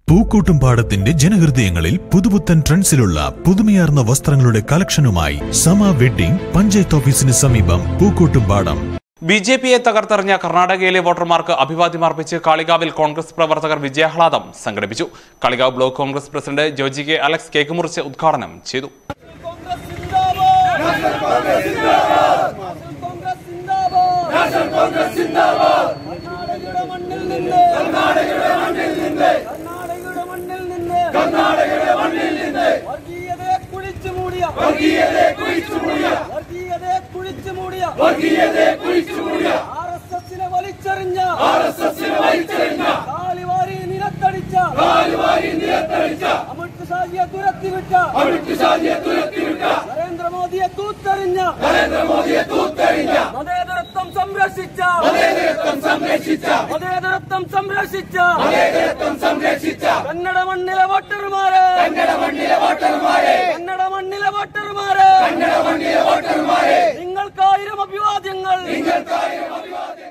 പൂക്കോട്ടുംപാടത്തിന്റെ ജനഹൃദയങ്ങളിൽ പുതുപുത്തൻ ട്രെൻഡ്സിലുള്ള പുതുമയാർന്ന വസ്ത്രങ്ങളുടെ കളക്ഷനുമായി സമ വെഡ്ഡിംഗ് പഞ്ചായത്ത് ഓഫീസിന് സമീപം പൂക്കോട്ടുംപാടം ബി ജെ പിയെ തകർത്തെറിഞ്ഞ കർണാടകയിലെ വോട്ടർമാർക്ക് അഭിവാദ്യം അർപ്പിച്ച് കാളികാവിൽ കോൺഗ്രസ് പ്രവർത്തകർ വിജയാഹ്ലാദം സംഘടിപ്പിച്ചു Kalikavu block Congress president Joji K Alex cake മുറിച്ച് ഉദ്ഘാടനം ചെയ്തു കർണാടകയുടെ മണ്ണിൽ നിന്ന് കർണാടകയുടെ മണ്ണിൽ നിന്ന് കർണാടകയുടെ മണ്ണിൽ നിന്ന് കർണാടകയുടെ മണ്ണിൽ നിന്ന് വർഗീയതയെ കുഴിച്ചു മൂടിയ വർഗീയതയെ കുഴിച്ചു മൂടിയ വർഗീയതയെ കുഴിച്ചു മൂടിയ വർഗീയതയെ കുഴിച്ചു മൂടിയ ആർ എസ് എസിനെ വലിച്ചെറിഞ്ഞ ആർ എസ് എസിനെ വലിച്ചെറിഞ്ഞ കാലിവാരി നിരത്തടിച്ച കാലിവാരി നിരത്തടിച്ച അമിത് ഷാജിയെ തുരത്തിവിട്ട അമിത് ഷാജിയെ തുരത്തിവിട്ട നരേന്ദ്രമോദിയെ തൂത്തെറിഞ്ഞ നരേന്ദ്രമോദിയെ തൂത്തെറിഞ്ഞ മതേതരത്വം സംരക്ഷിച്ച മതേതരത്വം സംരക്ഷിച്ച മതേതരത്വം സംരക്ഷിച്ച മതേതരത്വം സംരക്ഷിച്ച കന്നഡ മണ്ണിലെ വോട്ടർമാരെ കന്നഡ മണ്ണിലെ വോട്ടർമാരെ കന്നഡ മണ്ണിലെ വോട്ടർമാരെ കന്നഡ മണ്ണിലെ വോട്ടർമാരെ നിങ്ങൾക്കായിരം അഭിവാദ്യങ്ങൾ നിങ്ങൾക്കായിരം അഭിവാദ്യങ്ങൾ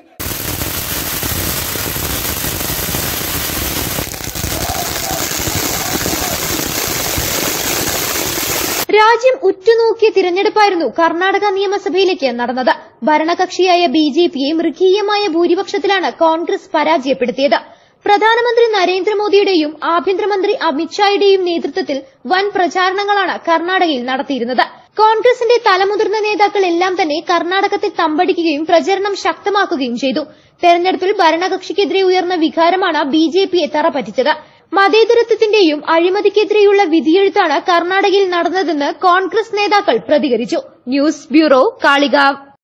രാജ്യം ഉറ്റുനോക്കിയ തിരഞ്ഞെടുപ്പായിരുന്നു കർണാടക നിയമസഭയിലേക്ക് നടന്നത് ഭരണകക്ഷിയായ ബി ജെ പിയെ മൃഗീയമായ ഭൂരിപക്ഷത്തിലാണ് കോൺഗ്രസ് പരാജയപ്പെടുത്തിയത് പ്രധാനമന്ത്രി നരേന്ദ്രമോദിയുടെയും ആഭ്യന്തരമന്ത്രി അമിത്ഷായുടെയും നേതൃത്വത്തിൽ വൻ പ്രചാരണങ്ങളാണ് കർണാടകയിൽ നടത്തിയിരുന്നത് കോൺഗ്രസിന്റെ തലമുതിർന്ന നേതാക്കൾ എല്ലാം തന്നെ കർണാടകത്തിൽ തമ്പടിക്കുകയും പ്രചരണം ശക്തമാക്കുകയും ചെയ്തു തെരഞ്ഞെടുപ്പിൽ ഭരണകക്ഷിക്കെതിരെ ഉയർന്ന വികാരമാണ് ബി ജെ പിയെ തറപറ്റിച്ചത് മതേതരത്വത്തിന്റെയും അഴിമതിക്കെതിരെയുള്ള വിധിയെഴുത്താണ് കർണാടകയിൽ നടന്നതെന്ന് കോൺഗ്രസ് നേതാക്കൾ പ്രതികരിച്ചു ന്യൂസ് ബ്യൂറോ കാളികാവ്